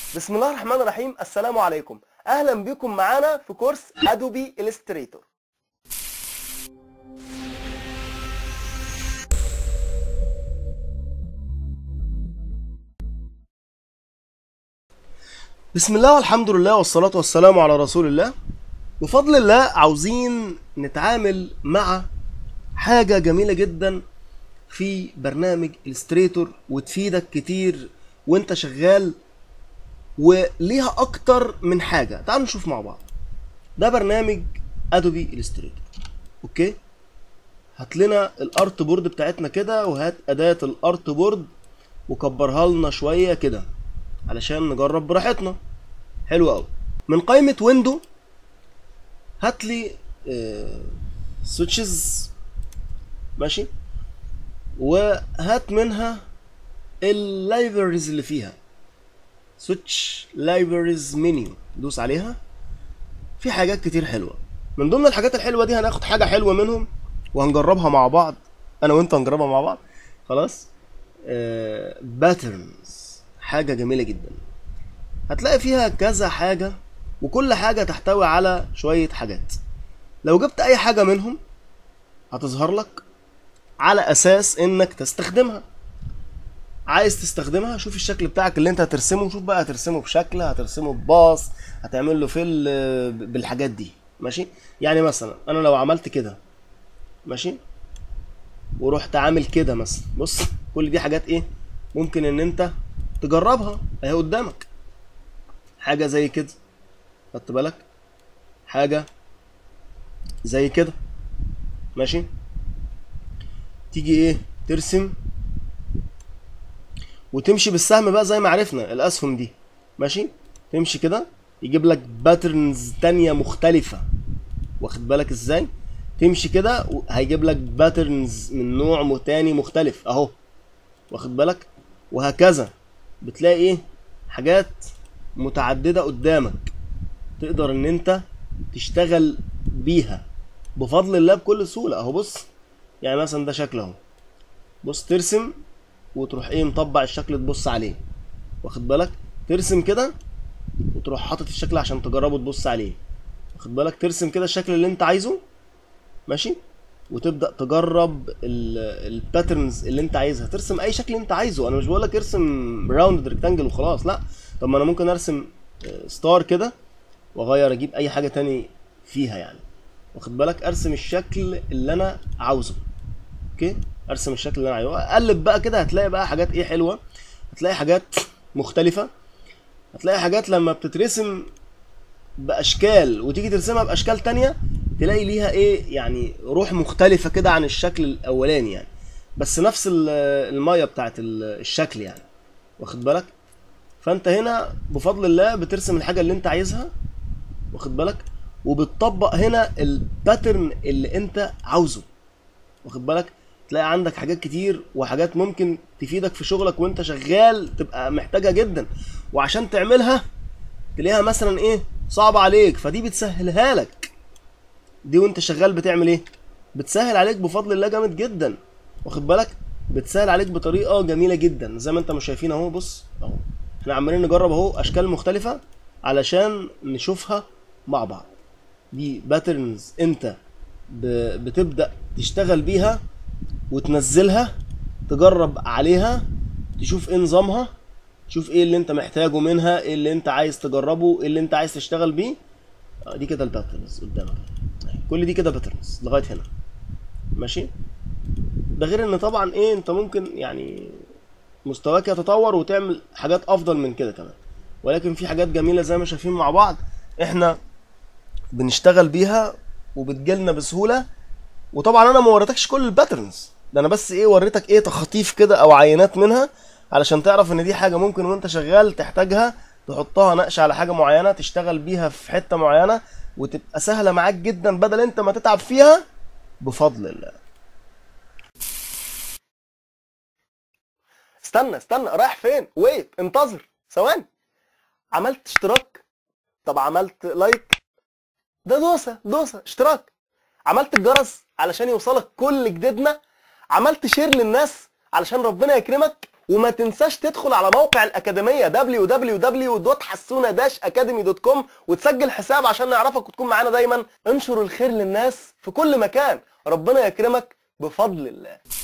بسم الله الرحمن الرحيم السلام عليكم اهلا بكم معانا في كورس ادوبي الستريتور بسم الله والحمد لله والصلاة والسلام على رسول الله بفضل الله عاوزين نتعامل مع حاجة جميلة جدا في برنامج الستريتور وتفيدك كتير وانت شغال وليها اكتر من حاجه تعالوا نشوف مع بعض ده برنامج ادوبي الستريتور اوكي هات لنا الارت بورد بتاعتنا كده وهات اداه الارت بورد وكبرها لنا شويه كده علشان نجرب براحتنا حلو قوي من قائمه ويندو هات لي سويتشز ماشي وهات منها اللايبرز اللي فيها سويتش لايبرز منيو دوس عليها في حاجات كتير حلوه من ضمن الحاجات الحلوه دي هناخد حاجه حلوه منهم وهنجربها مع بعض انا وانت هنجربها مع بعض خلاص باترنز حاجه جميله جدا هتلاقي فيها كذا حاجه وكل حاجه تحتوي على شويه حاجات لو جبت اي حاجه منهم هتظهر لك على اساس انك تستخدمها عايز تستخدمها شوف الشكل بتاعك اللي انت هترسمه شوف بقى هترسمه بشكل هترسمه بباص هتعمل له فيل بالحاجات دي ماشي يعني مثلا انا لو عملت كده ماشي ورحت عامل كده مثلا بص كل دي حاجات ايه ممكن ان انت تجربها اهي قدامك حاجه زي كده خدت بالك حاجه زي كده ماشي تيجي ايه ترسم وتمشي بالسهم بقى زي ما عرفنا الاسهم دي ماشي تمشي كده يجيب لك باترنز تانية مختلفة واخد بالك ازاي تمشي كده هيجيب لك باترنز من نوع تاني مختلف اهو واخد بالك وهكذا بتلاقي ايه حاجات متعددة قدامك تقدر ان انت تشتغل بيها بفضل الله بكل سهولة اهو بص يعني مثلا ده شكل اهو بص ترسم وتروح ايه مطبع الشكل تبص عليه واخد بالك ترسم كده وتروح حاطط الشكل عشان تجربه تبص عليه واخد بالك ترسم كده الشكل اللي انت عايزه ماشي وتبدا تجرب الباترنز اللي انت عايزها ترسم اي شكل انت عايزه انا مش بقول لك ارسم راوند ريكتانجل وخلاص لا طب ما انا ممكن ارسم ستار كده واغير اجيب اي حاجه تاني فيها يعني واخد بالك ارسم الشكل اللي انا عاوزه اوكي ارسم الشكل اللي انا عايزه اقلب بقى كده هتلاقي بقى حاجات ايه حلوه هتلاقي حاجات مختلفه هتلاقي حاجات لما بتترسم باشكال وتيجي ترسمها باشكال تانية تلاقي ليها ايه يعني روح مختلفه كده عن الشكل الاولاني يعني بس نفس الميه بتاعت الشكل يعني واخد بالك فانت هنا بفضل الله بترسم الحاجه اللي انت عايزها واخد بالك وبتطبق هنا الباترن اللي انت عاوزه واخد بالك تلاقي عندك حاجات كتير وحاجات ممكن تفيدك في شغلك وانت شغال تبقى محتاجها جدا وعشان تعملها تلاقيها مثلا ايه صعبة عليك فدي بتسهلها لك دي وانت شغال بتعمل ايه بتسهل عليك بفضل الله جامد جدا واخد بالك بتسهل عليك بطريقه جميله جدا زي ما انت مش شايفين اهو بص اهو احنا عمالين نجرب اهو اشكال مختلفه علشان نشوفها مع بعض دي باترنز انت بتبدا تشتغل بيها وتنزلها تجرب عليها تشوف ايه نظامها تشوف ايه اللي انت محتاجه منها ايه اللي انت عايز تجربه ايه اللي انت عايز تشتغل بيه دي كده الباترنز قدامك كل دي كده باترنز لغايه هنا ماشي ده غير ان طبعا ايه انت ممكن يعني مستواك يتطور وتعمل حاجات افضل من كده كمان ولكن في حاجات جميله زي ما شايفين مع بعض احنا بنشتغل بيها وبتجيلنا بسهوله وطبعا انا ما وريتكش كل الباترنز ده انا بس ايه وريتك ايه تخاطيف كده او عينات منها علشان تعرف ان دي حاجه ممكن وانت شغال تحتاجها تحطها نقش على حاجه معينه تشتغل بيها في حته معينه وتبقى سهله معاك جدا بدل انت ما تتعب فيها بفضل الله استنى استنى رايح فين ويت انتظر ثواني عملت اشتراك طب عملت لايك ده دوسه دوسه اشتراك عملت الجرس علشان يوصلك كل جديدنا عملت شير للناس علشان ربنا يكرمك وما تنساش تدخل على موقع الأكاديمية www.حسونة-academy.com وتسجل حساب عشان نعرفك وتكون معانا دايما انشر الخير للناس في كل مكان ربنا يكرمك بفضل الله